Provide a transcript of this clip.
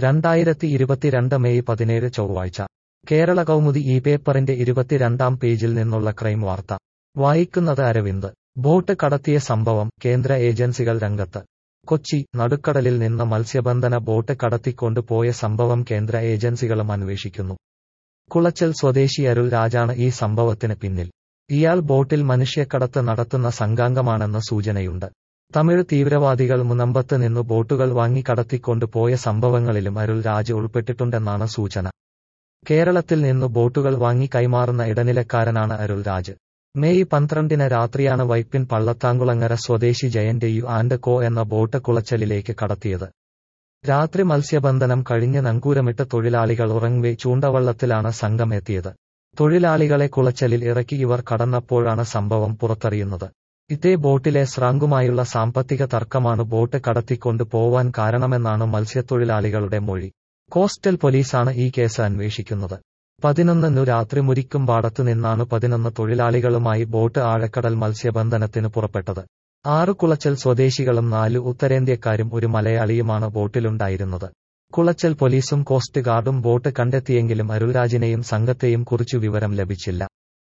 രണ്ടായിരത്തി ഇരുപത്തിരണ്ട് മെയ് പതിനേഴ് ചൊവ്വാഴ്ച കേരള കൗമുദി ഈ പേപ്പറിന്റെ ഇരുപത്തിരണ്ടാം പേജിൽ നിന്നുള്ള ക്രൈം വാർത്ത വായിക്കുന്നത് അരവിന്ദ് ബോട്ട് കടത്തിയ സംഭവം കേന്ദ്ര ഏജൻസികൾ രംഗത്ത് കൊച്ചി നടുക്കടലിൽ നിന്ന് മത്സ്യബന്ധന ബോട്ട് കടത്തിക്കൊണ്ടു പോയ സംഭവം കേന്ദ്ര ഏജൻസികളും അന്വേഷിക്കുന്നു കുളച്ചൽ സ്വദേശി അരുൾ രാജാണ് ഈ സംഭവത്തിന് പിന്നിൽ ഇയാൾ ബോട്ടിൽ മനുഷ്യക്കടത്ത് നടത്തുന്ന സംഘാംഗമാണെന്ന് സൂചനയുണ്ട് തമിഴ് തീവ്രവാദികൾ മുനമ്പത്ത് നിന്നു ബോട്ടുകൾ വാങ്ങി കടത്തിക്കൊണ്ടു പോയ സംഭവങ്ങളിലും അരുൾ രാജ് ഉൾപ്പെട്ടിട്ടുണ്ടെന്നാണ് സൂചന കേരളത്തിൽ നിന്നു ബോട്ടുകൾ വാങ്ങി കൈമാറുന്ന ഇടനിലക്കാരനാണ് അരുൾ രാജ് മെയ് പന്ത്രണ്ടിന് രാത്രിയാണ് വൈപ്പിൻ പള്ളത്താങ്കുളങ്ങര സ്വദേശി ജയന്റ് യു ആൻഡ് കോ എന്ന ബോട്ട് കുളച്ചലിലേക്ക് കടത്തിയത് രാത്രി മത്സ്യബന്ധനം കഴിഞ്ഞ് നങ്കൂരമിട്ട് തൊഴിലാളികൾ ഉറങ്ങവേ ചൂണ്ടവള്ളത്തിലാണ് സംഘം എത്തിയത് തൊഴിലാളികളെ കുളച്ചലിൽ ഇറക്കി ഇവർ കടന്നപ്പോഴാണ് സംഭവം പുറത്തറിയുന്നത് ഇതേ ബോട്ടിലെ സ്രാങ്കുമായുള്ള സാമ്പത്തിക തർക്കമാണ് ബോട്ട് കടത്തിക്കൊണ്ടു പോവാൻ കാരണമെന്നാണ് മത്സ്യത്തൊഴിലാളികളുടെ മൊഴി കോസ്റ്റൽ പോലീസാണ് ഈ കേസ് അന്വേഷിക്കുന്നത് പതിനൊന്നിനു രാത്രി മുരിക്കുംപാടത്തു നിന്നാണ് പതിനൊന്ന് തൊഴിലാളികളുമായി ബോട്ട് ആഴക്കടൽ മത്സ്യബന്ധനത്തിന് പുറപ്പെട്ടത് ആറു കുളച്ചൽ സ്വദേശികളും നാല് ഉത്തരേന്ത്യക്കാരും ഒരു മലയാളിയുമാണ് ബോട്ടിലുണ്ടായിരുന്നത് കുളച്ചൽ പോലീസും കോസ്റ്റ് ഗാർഡും ബോട്ട് കണ്ടെത്തിയെങ്കിലും അരുൾരാജിനെയും സംഘത്തെയും കുറിച്ചു വിവരം ലഭിച്ചില്ല